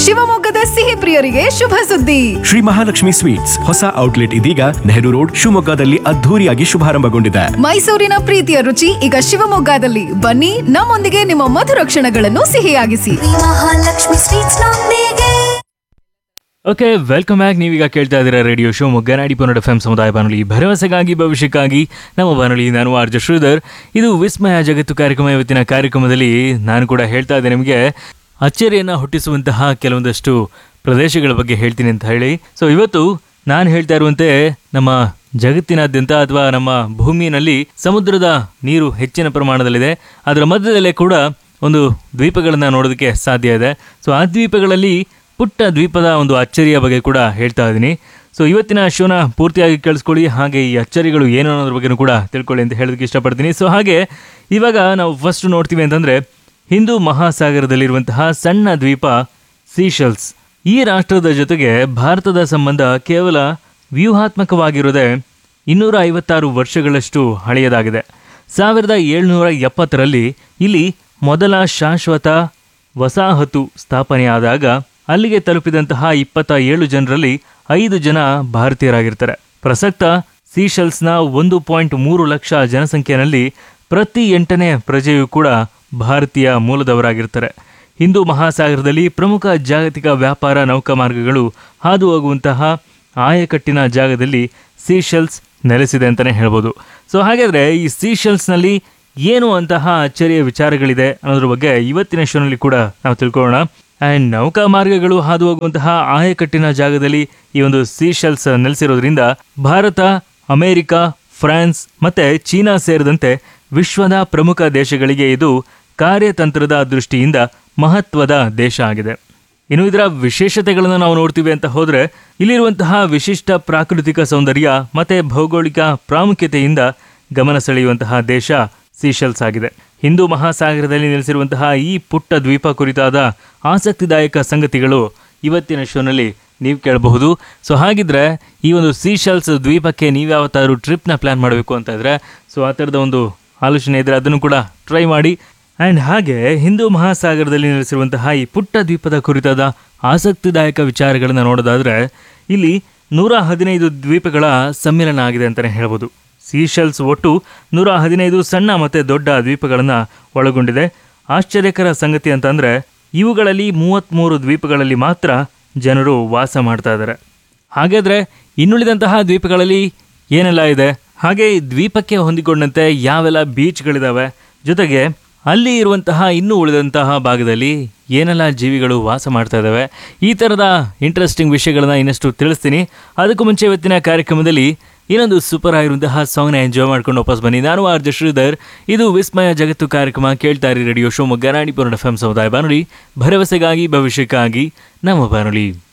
ಶಿವಮೊಗ್ಗದ ಸಿಹಿ ಪ್ರಿಯರಿಗೆ ಶುಭ ಸುದ್ದಿ ಶ್ರೀ ಮಹಾಲಕ್ಷ್ಮಿ ಸ್ವೀಟ್ಸ್ ಹೊಸ ಔಟ್ಲೆಟ್ ಇದೀಗ ನೆಹರು ರೋಡ್ ಶಿವಮೊಗ್ಗದಲ್ಲಿ ಅದ್ಧೂರಿಯಾಗಿ ಶುಭಾರಂಭಗೊಂಡಿದೆ ಮೈಸೂರಿನ ಪ್ರೀತಿಯ ರುಚಿ ಈಗ ಶಿವಮೊಗ್ಗದಲ್ಲಿ ಬನ್ನಿ ನಮ್ಮೊಂದಿಗೆ ನಿಮ್ಮ ಮಧುರ ಕ್ಷಣಗಳನ್ನು ಸಿಹಿಯಾಗಿಸಿ ಮಹಾಲಕ್ಷ್ಮಿ ಸ್ವೀಟ್ಸ್ ನೊಂದಿಗೆ ಓಕೆ ವೆಲ್ಕಮ್ ಬ್ಯಾಕ್ ನೀವೀಗ ಕೇಳ್ತಾ ಇದ್ದೀರಾ ರೇಡಿಯೋ ಶೋ ಮೊಗ್ಗನಾಡಿ ಪನ್ನಡ ಎಫ್ ಸಮುದಾಯ ಬಾನುಲಿ ಭರವಸೆಗಾಗಿ ಭವಿಷ್ಯಕ್ಕಾಗಿ ನಮ್ಮ ಬಾನುಲಿ ನಾನು ಆರ್ಜ ಶ್ರೀಧರ್ ಇದು ವಿಸ್ಮಯ ಜಗತ್ತು ಕಾರ್ಯಕ್ರಮ ಇವತ್ತಿನ ಕಾರ್ಯಕ್ರಮದಲ್ಲಿ ನಾನು ಕೂಡ ಹೇಳ್ತಾ ಇದ್ದೆ ನಿಮಗೆ ಅಚ್ಚರಿಯನ್ನು ಹುಟ್ಟಿಸುವಂತಹ ಕೆಲವೊಂದಷ್ಟು ಪ್ರದೇಶಗಳ ಬಗ್ಗೆ ಹೇಳ್ತೀನಿ ಅಂತ ಹೇಳಿ ಸೊ ಇವತ್ತು ನಾನು ಹೇಳ್ತಾ ಇರುವಂತೆ ನಮ್ಮ ಜಗತ್ತಿನಾದ್ಯಂತ ಅಥವಾ ನಮ್ಮ ಭೂಮಿಯಲ್ಲಿ ಸಮುದ್ರದ ನೀರು ಹೆಚ್ಚಿನ ಪ್ರಮಾಣದಲ್ಲಿದೆ ಅದರ ಮಧ್ಯದಲ್ಲೇ ಕೂಡ ಒಂದು ದ್ವೀಪಗಳನ್ನು ನೋಡೋದಕ್ಕೆ ಸಾಧ್ಯ ಇದೆ ಸೊ ಆ ದ್ವೀಪಗಳಲ್ಲಿ ಪುಟ್ಟ ದ್ವೀಪದ ಒಂದು ಅಚ್ಚರಿಯ ಬಗ್ಗೆ ಕೂಡ ಹೇಳ್ತಾ ಇದ್ದೀನಿ ಸೊ ಇವತ್ತಿನ ಶೋನ ಪೂರ್ತಿಯಾಗಿ ಕೇಳಿಸ್ಕೊಳ್ಳಿ ಹಾಗೆ ಈ ಅಚ್ಚರಿಗಳು ಏನು ಅನ್ನೋದ್ರ ಬಗ್ಗೆನೂ ಕೂಡ ತಿಳ್ಕೊಳ್ಳಿ ಅಂತ ಹೇಳೋದಕ್ಕೆ ಇಷ್ಟಪಡ್ತೀನಿ ಸೊ ಹಾಗೆ ಇವಾಗ ನಾವು ಫಸ್ಟ್ ನೋಡ್ತೀವಿ ಅಂತಂದರೆ ಹಿಂದೂ ಮಹಾಸಾಗರದಲ್ಲಿರುವಂತಹ ಸಣ್ಣ ದ್ವೀಪ ಸೀಶಲ್ಸ್ ಈ ರಾಷ್ಟ್ರದ ಜೊತೆಗೆ ಭಾರತದ ಸಂಬಂಧ ಕೇವಲ ವ್ಯೂಹಾತ್ಮಕವಾಗಿರೋದೇ ಇನ್ನೂರ ಐವತ್ತಾರು ವರ್ಷಗಳಷ್ಟು ಹಳೆಯದಾಗಿದೆ ಸಾವಿರದ ಏಳ್ನೂರ ಎಪ್ಪತ್ತರಲ್ಲಿ ಇಲ್ಲಿ ಮೊದಲ ಶಾಶ್ವತ ವಸಾಹತು ಸ್ಥಾಪನೆಯಾದಾಗ ಅಲ್ಲಿಗೆ ತಲುಪಿದಂತಹ ಇಪ್ಪತ್ತ ಏಳು ಜನರಲ್ಲಿ ಐದು ಜನ ಭಾರತೀಯರಾಗಿರ್ತಾರೆ ಪ್ರಸಕ್ತ ಸೀಶಲ್ಸ್ನ ಒಂದು ಪಾಯಿಂಟ್ ಮೂರು ಲಕ್ಷ ಜನಸಂಖ್ಯೆಯಲ್ಲಿ ಪ್ರತಿ ಎಂಟನೇ ಪ್ರಜೆಯೂ ಕೂಡ ಭಾರತೀಯ ಮೂಲದವರಾಗಿರ್ತಾರೆ ಹಿಂದೂ ಮಹಾಸಾಗರದಲ್ಲಿ ಪ್ರಮುಖ ಜಾಗತಿಕ ವ್ಯಾಪಾರ ನೌಕಾಮಾರ್ಗಗಳು ಹಾದು ಹೋಗುವಂತಹ ಆಯಕಟ್ಟಿನ ಜಾಗದಲ್ಲಿ ಸೀಶೆಲ್ಸ್ ನೆಲೆಸಿದೆ ಅಂತಲೇ ಹೇಳ್ಬೋದು ಸೊ ಹಾಗಾದರೆ ಈ ಸೀಶೆಲ್ಸ್ನಲ್ಲಿ ಏನು ಅಂತಹ ಅಚ್ಚರಿಯ ವಿಚಾರಗಳಿದೆ ಅನ್ನೋದ್ರ ಬಗ್ಗೆ ಇವತ್ತಿನ ಶೋನಲ್ಲಿ ಕೂಡ ನಾವು ತಿಳ್ಕೊಳ್ಳೋಣ ಆ್ಯಂಡ್ ನೌಕಾ ಮಾರ್ಗಗಳು ಹಾದು ಹೋಗುವಂತಹ ಆಯಕಟ್ಟಿನ ಜಾಗದಲ್ಲಿ ಈ ಒಂದು ಸೀಶೆಲ್ಸ್ ನೆಲೆಸಿರೋದ್ರಿಂದ ಭಾರತ ಅಮೆರಿಕ ಫ್ರಾನ್ಸ್ ಮತ್ತೆ ಚೀನಾ ಸೇರಿದಂತೆ ವಿಶ್ವದ ಪ್ರಮುಖ ದೇಶಗಳಿಗೆ ಇದು ಕಾರ್ಯತಂತ್ರದ ದೃಷ್ಟಿಯಿಂದ ಮಹತ್ವದ ದೇಶ ಆಗಿದೆ ಇನ್ನು ಇದರ ವಿಶೇಷತೆಗಳನ್ನು ನಾವು ನೋಡ್ತೀವಿ ಅಂತ ಹೋದರೆ ಇಲ್ಲಿರುವಂತಹ ವಿಶಿಷ್ಟ ಪ್ರಾಕೃತಿಕ ಸೌಂದರ್ಯ ಮತ್ತೆ ಭೌಗೋಳಿಕ ಪ್ರಾಮುಖ್ಯತೆಯಿಂದ ಗಮನ ಸೆಳೆಯುವಂತಹ ದೇಶ ಸೀಶೆಲ್ಸ್ ಆಗಿದೆ ಹಿಂದೂ ಮಹಾಸಾಗರದಲ್ಲಿ ನೆಲೆಸಿರುವಂತಹ ಈ ಪುಟ್ಟ ದ್ವೀಪ ಕುರಿತಾದ ಆಸಕ್ತಿದಾಯಕ ಸಂಗತಿಗಳು ಇವತ್ತಿನ ಶೋನಲ್ಲಿ ನೀವು ಕೇಳಬಹುದು ಸೊ ಹಾಗಿದ್ರೆ ಈ ಒಂದು ಸೀಶೆಲ್ಸ್ ದ್ವೀಪಕ್ಕೆ ನೀವು ಯಾವತ್ತಾದ್ರೂ ಟ್ರಿಪ್ನ ಪ್ಲ್ಯಾನ್ ಮಾಡಬೇಕು ಅಂತ ಇದ್ರೆ ಸೊ ಆ ಥರದ ಒಂದು ಆಲೋಚನೆ ಇದ್ದರೆ ಅದನ್ನು ಕೂಡ ಟ್ರೈ ಮಾಡಿ ಆ್ಯಂಡ್ ಹಾಗೆ ಹಿಂದೂ ಮಹಾಸಾಗರದಲ್ಲಿ ನೆಲೆಸಿರುವಂತಹ ಈ ಪುಟ್ಟ ದ್ವೀಪದ ಕುರಿತಾದ ಆಸಕ್ತಿದಾಯಕ ವಿಚಾರಗಳನ್ನು ನೋಡೋದಾದರೆ ಇಲ್ಲಿ ನೂರ ಹದಿನೈದು ದ್ವೀಪಗಳ ಸಮ್ಮಿಲನ ಆಗಿದೆ ಅಂತಲೇ ಹೇಳ್ಬೋದು ಸೀಶೆಲ್ಸ್ ಒಟ್ಟು ನೂರ ಹದಿನೈದು ಸಣ್ಣ ಮತ್ತು ದೊಡ್ಡ ದ್ವೀಪಗಳನ್ನು ಒಳಗೊಂಡಿದೆ ಆಶ್ಚರ್ಯಕರ ಸಂಗತಿ ಅಂತಂದರೆ ಇವುಗಳಲ್ಲಿ ಮೂವತ್ತ್ಮೂರು ದ್ವೀಪಗಳಲ್ಲಿ ಮಾತ್ರ ಜನರು ವಾಸ ಮಾಡ್ತಾ ಇದ್ದಾರೆ ಹಾಗಾದರೆ ಇನ್ನುಳಿದಂತಹ ದ್ವೀಪಗಳಲ್ಲಿ ಏನೆಲ್ಲ ಇದೆ ಹಾಗೆ ಈ ದ್ವೀಪಕ್ಕೆ ಹೊಂದಿಕೊಂಡಂತೆ ಯಾವೆಲ್ಲ ಬೀಚ್ಗಳಿದ್ದಾವೆ ಜೊತೆಗೆ ಅಲ್ಲಿ ಇರುವಂತಹ ಇನ್ನೂ ಉಳಿದಂತಹ ಭಾಗದಲ್ಲಿ ಏನೆಲ್ಲ ಜೀವಿಗಳು ವಾಸ ಮಾಡ್ತಾ ಇದ್ದಾವೆ ಈ ಥರದ ಇಂಟ್ರೆಸ್ಟಿಂಗ್ ವಿಷಯಗಳನ್ನ ಇನ್ನಷ್ಟು ತಿಳಿಸ್ತೀನಿ ಅದಕ್ಕೂ ಮುಂಚೆ ಇವತ್ತಿನ ಕಾರ್ಯಕ್ರಮದಲ್ಲಿ ಇನ್ನೊಂದು ಸೂಪರ್ ಆಗಿರುವಂತಹ ಸಾಂಗ್ನ ಎಂಜಾಯ್ ಮಾಡ್ಕೊಂಡು ವಾಪಸ್ ಬನ್ನಿ ನಾನು ಆರ್ ಜೆ ಶ್ರೀಧರ್ ಇದು ವಿಸ್ಮಯ ಜಗತ್ತು ಕಾರ್ಯಕ್ರಮ ಕೇಳ್ತಾ ಇರಿ radio Shivamogga Ranipura F M ಸಮುದಾಯ ಬಾನುಲಿ ಭರವಸೆಗಾಗಿ ಭವಿಷ್ಯಕ್ಕಾಗಿ ನಮ್ಮ ಬಾನುಲಿ